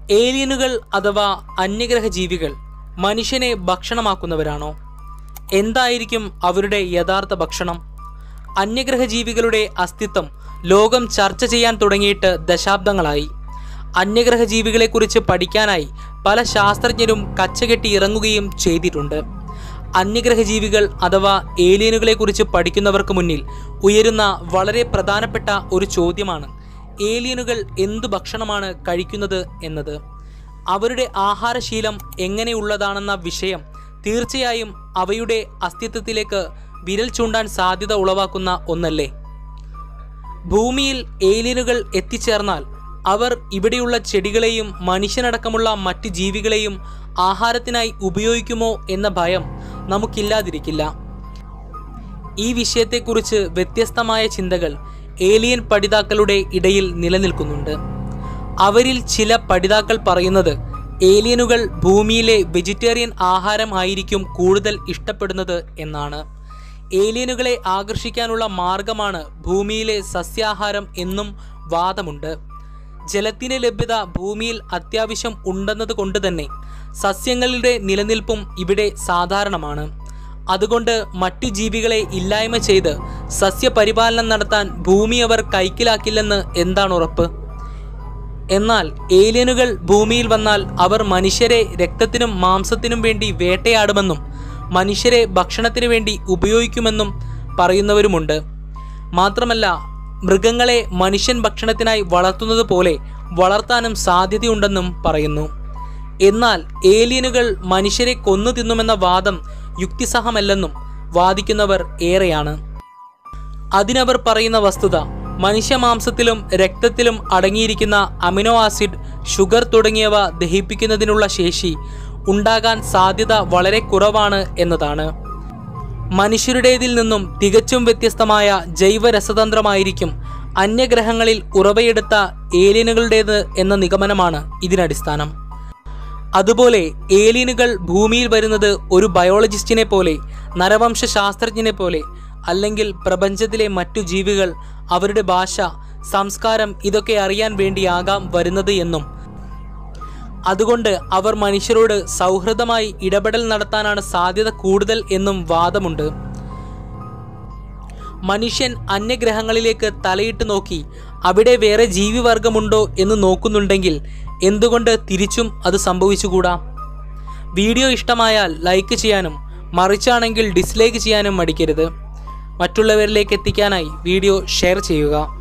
ഏലിയനുകൾ അഥവാ അന്യഗ്രഹ ജീവികൾ മനുഷ്യനെ ഭക്ഷണമാക്കുന്നവരാണോ എന്തായിരിക്കും അവരുടെ യഥാർത്ഥ ഭക്ഷണം അന്യഗ്രഹ ജീവികളുടെ അസ്തിത്വം ലോകം ചർച്ച ചെയ്യാൻ തുടങ്ങിയിട്ട് ദശാബ്ദങ്ങളായി അന്യഗ്രഹ ജീവികളെക്കുറിച്ച് പഠിക്കാനായി പല ശാസ്ത്രജ്ഞരും കച്ചകെട്ടി ഇറങ്ങുകയും ചെയ്തിട്ടുണ്ട് അന്യഗ്രഹ ജീവികൾ അഥവാ ഏലിയനുകളെക്കുറിച്ച് പഠിക്കുന്നവർക്ക് മുന്നിൽ ഉയരുന്ന വളരെ പ്രധാനപ്പെട്ട ഒരു ചോദ്യമാണ് ഏലിയനുകൾ എന്തു ഭക്ഷണമാണ് കഴിക്കുന്നത് എന്നത് അവരുടെ ആഹാരശീലം എങ്ങനെയുള്ളതാണെന്ന വിഷയം തീർച്ചയായും അവയുടെ അസ്തിത്വത്തിലേക്ക് വിരൽ ചൂണ്ടാൻ സാധ്യത ഉളവാക്കുന്ന ഒന്നല്ലേ ഭൂമിയിൽ ഏലിയനുകൾ എത്തിച്ചേർന്നാൽ അവർ ഇവിടെയുള്ള ചെടികളെയും മനുഷ്യനടക്കമുള്ള മറ്റ് ജീവികളെയും ആഹാരത്തിനായി ഉപയോഗിക്കുമോ എന്ന ഭയം നമുക്കില്ലാതിരിക്കില്ല ഈ വിഷയത്തെക്കുറിച്ച് വ്യത്യസ്തമായ ചിന്തകൾ ഏലിയൻ പഠിതാക്കളുടെ ഇടയിൽ നിലനിൽക്കുന്നുണ്ട് അവരിൽ ചില പഠിതാക്കൾ പറയുന്നത് ഏലിയനുകൾ ഭൂമിയിലെ വെജിറ്റേറിയൻ ആഹാരം ആയിരിക്കും കൂടുതൽ ഇഷ്ടപ്പെടുന്നത് എന്നാണ് ഏലിയനുകളെ ആകർഷിക്കാനുള്ള മാർഗമാണ് ഭൂമിയിലെ സസ്യാഹാരം എന്നും വാദമുണ്ട് ജലത്തിന്റെ ലഭ്യത ഭൂമിയിൽ അത്യാവശ്യം ഉണ്ടെന്നത് കൊണ്ട് തന്നെ സസ്യങ്ങളുടെ നിലനിൽപ്പും ഇവിടെ സാധാരണമാണ് അതുകൊണ്ട് മറ്റു ജീവികളെ ഇല്ലായ്മ ചെയ്ത് സസ്യപരിപാലനം നടത്താൻ ഭൂമി അവർ കൈക്കലാക്കില്ലെന്ന് എന്താണ് ഉറപ്പ് എന്നാൽ ഏലിയനുകൾ ഭൂമിയിൽ വന്നാൽ അവർ മനുഷ്യരെ രക്തത്തിനും മാംസത്തിനും വേണ്ടി വേട്ടയാടുമെന്നും മനുഷ്യരെ ഭക്ഷണത്തിനു വേണ്ടി ഉപയോഗിക്കുമെന്നും പറയുന്നവരുമുണ്ട് മാത്രമല്ല മൃഗങ്ങളെ മനുഷ്യൻ ഭക്ഷണത്തിനായി വളർത്തുന്നത് പോലെ വളർത്താനും സാധ്യതയുണ്ടെന്നും പറയുന്നു എന്നാൽ ഏലിയനുകൾ മനുഷ്യരെ കൊന്നു തിന്നുമെന്ന വാദം യുക്തിസഹമല്ലെന്നും വാദിക്കുന്നവർ ഏറെയാണ് അതിനവർ പറയുന്ന വസ്തുത മനുഷ്യമാംസത്തിലും രക്തത്തിലും അടങ്ങിയിരിക്കുന്ന അമിനോ ആസിഡ് ഷുഗർ തുടങ്ങിയവ ദഹിപ്പിക്കുന്നതിനുള്ള ശേഷി ഉണ്ടാകാൻ സാധ്യത വളരെ കുറവാണ് എന്നതാണ് മനുഷ്യരുടേതിൽ നിന്നും തികച്ചും വ്യത്യസ്തമായ ജൈവരസതന്ത്രമായിരിക്കും അന്യഗ്രഹങ്ങളിൽ ഉറവയെടുത്ത ഏലിയനുകളുടേത് എന്ന നിഗമനമാണ് ഇതിനടിസ്ഥാനം അതുപോലെ ഏലിയനുകൾ ഭൂമിയിൽ വരുന്നത് ഒരു ബയോളജിസ്റ്റിനെ പോലെ നരവംശ ശാസ്ത്രജ്ഞനെ പോലെ അല്ലെങ്കിൽ പ്രപഞ്ചത്തിലെ മറ്റു ജീവികൾ അവരുടെ ഭാഷ സംസ്കാരം ഇതൊക്കെ അറിയാൻ വേണ്ടിയാകാം വരുന്നത് എന്നും അതുകൊണ്ട് അവർ മനുഷ്യരോട് സൗഹൃദമായി ഇടപെടൽ നടത്താനാണ് സാധ്യത കൂടുതൽ എന്നും വാദമുണ്ട് മനുഷ്യൻ അന്യഗ്രഹങ്ങളിലേക്ക് തലയിട്ട് നോക്കി അവിടെ വേറെ ജീവിവർഗമുണ്ടോ എന്ന് നോക്കുന്നുണ്ടെങ്കിൽ എന്തുകൊണ്ട് തിരിച്ചും അത് സംഭവിച്ചുകൂടാ വീഡിയോ ഇഷ്ടമായാൽ ലൈക്ക് ചെയ്യാനും മറിച്ചാണെങ്കിൽ ഡിസ്ലൈക്ക് ചെയ്യാനും മടിക്കരുത് മറ്റുള്ളവരിലേക്ക് എത്തിക്കാനായി വീഡിയോ ഷെയർ ചെയ്യുക